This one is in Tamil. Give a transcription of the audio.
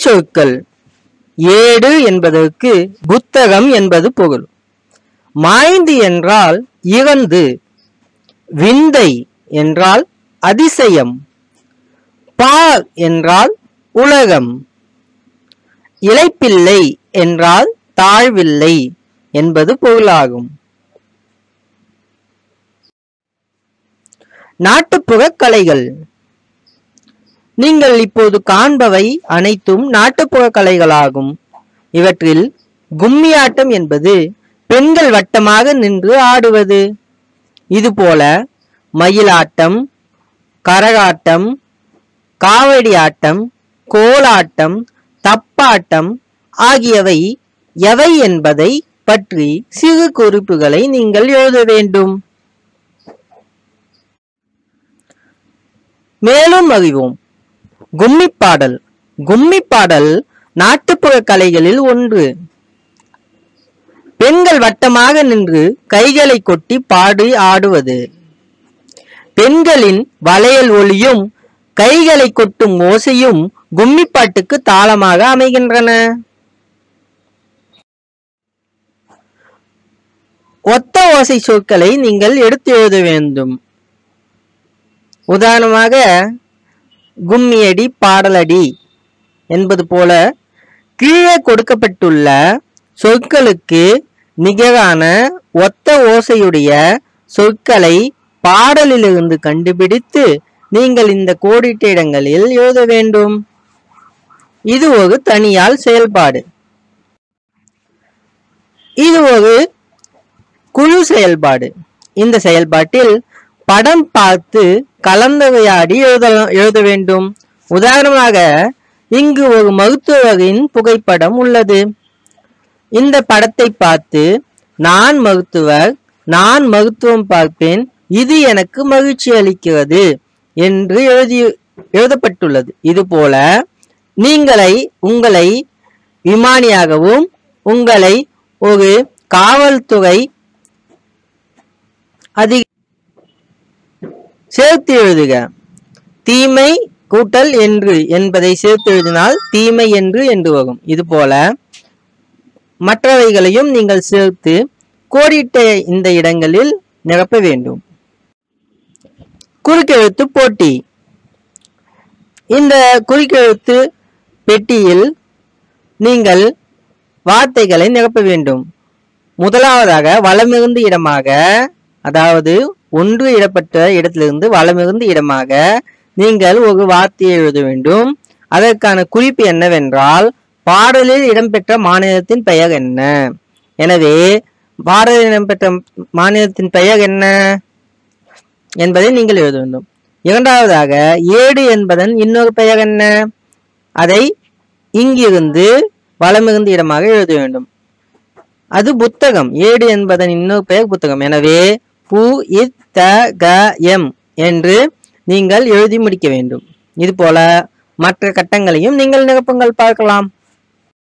சொற்கள் ஏடு என்பதற்கு புத்தகம் என்பது பொருள் மாய்ந்து என்றால் இறந்து விந்தை என்றால் அதிசயம் பால் என்றால் உலகம் இலைப்பிள்ளை என்றால் தாழ்வில்லை என்பது பொருளாகும் நாட்டுப்புற கலைகள் நீங்கள் இப்போது காண்பவை அனைத்தும் நாட்டுப்புற கலைகளாகும் இவற்றில் கும்மியாட்டம் என்பது பெண்கள் வட்டமாக நின்று ஆடுவது இதுபோல மயிலாட்டம் கரகாட்டம் காவடி ஆட்டம் கோலாட்டம் தப்பாட்டம் ஆகியவை எவை என்பதை பற்றி சிறு குறிப்புகளை நீங்கள் எழுத வேண்டும் மேலும் அறிவோம் கும்மிப்பாடல் கும்மிப்பாடல் நாட்டுப்புற கலைகளில் ஒன்று பெண்கள் வட்டமாக நின்று கைகளை கொட்டி பாடி ஆடுவது பெண்களின் வளையல் ஒளியும் கைகளை கொட்டும் ஓசையும் கும்மிப்பாட்டுக்கு தாளமாக அமைகின்றன ஒத்த ஓசை சொற்களை நீங்கள் எடுத்து எழுத வேண்டும் உதாரணமாக கும்மியடி பாடலடி என்பது போல கீழே கொடுக்கப்பட்டுள்ள சொற்களுக்கு நிகரான ஒத்த ஓசையுடைய சொற்களை பாடலிலிருந்து கண்டுபிடித்து நீங்கள் இந்த கோடிட்ட இடங்களில் எழுத வேண்டும் இது ஒரு தனியால் செயல்பாடு இது ஒரு குழு செயல்பாடு இந்த செயல்பாட்டில் படம் பார்த்து கலந்துரையாடி எழுத எழுத வேண்டும் உதாரணமாக இங்கு ஒரு மருத்துவரின் புகைப்படம் உள்ளது இந்த படத்தை பார்த்து நான் மருத்துவர் நான் மருத்துவம் பார்ப்பேன் இது எனக்கு மகிழ்ச்சி அளிக்கிறது என்று எழுதி எழுதப்பட்டுள்ளது இதுபோல நீங்களை உங்களை விமானியாகவும் உங்களை ஒரு காவல்துறை அதிக சேர்த்து எழுதுக தீமை கூட்டல் என்று என்பதை சேர்த்து எழுதினால் தீமை என்று என்று வரும் இதுபோல மற்றவைகளையும் நீங்கள் சேர்த்து கோடிட்ட இந்த இடங்களில் நிரப்ப வேண்டும் குறுக்கெழுத்து போட்டி இந்த குறுக்கெழுத்து பெட்டியில் நீங்கள் வார்த்தைகளை நிரப்ப வேண்டும் முதலாவதாக வலமிகுந்த இடமாக அதாவது ஒன்று இடப்பட்ட இடத்திலிருந்து வலமிகுந்த இடமாக நீங்கள் ஒரு வார்த்தையை எழுத வேண்டும் அதற்கான குறிப்பு என்னவென்றால் பாடலில் இடம்பெற்ற மாநிலத்தின் பெயர் என்ன எனவே பாடலில் இடம்பெற்ற மாநிலத்தின் பெயர் என்ன என்பதை நீங்கள் எழுத வேண்டும் இரண்டாவதாக ஏடு என்பதன் இன்னொரு பெயர் என்ன அதை இங்கிருந்து வலமிகுந்த இடமாக எழுத வேண்டும் அது புத்தகம் ஏடு என்பதன் இன்னொரு பெயர் புத்தகம் எனவே பு இத் த க எம் என்று நீங்கள் எழுதி முடிக்க வேண்டும் இதுபோல மற்ற கட்டங்களையும் நீங்கள் நிரப்புங்கள் பார்க்கலாம்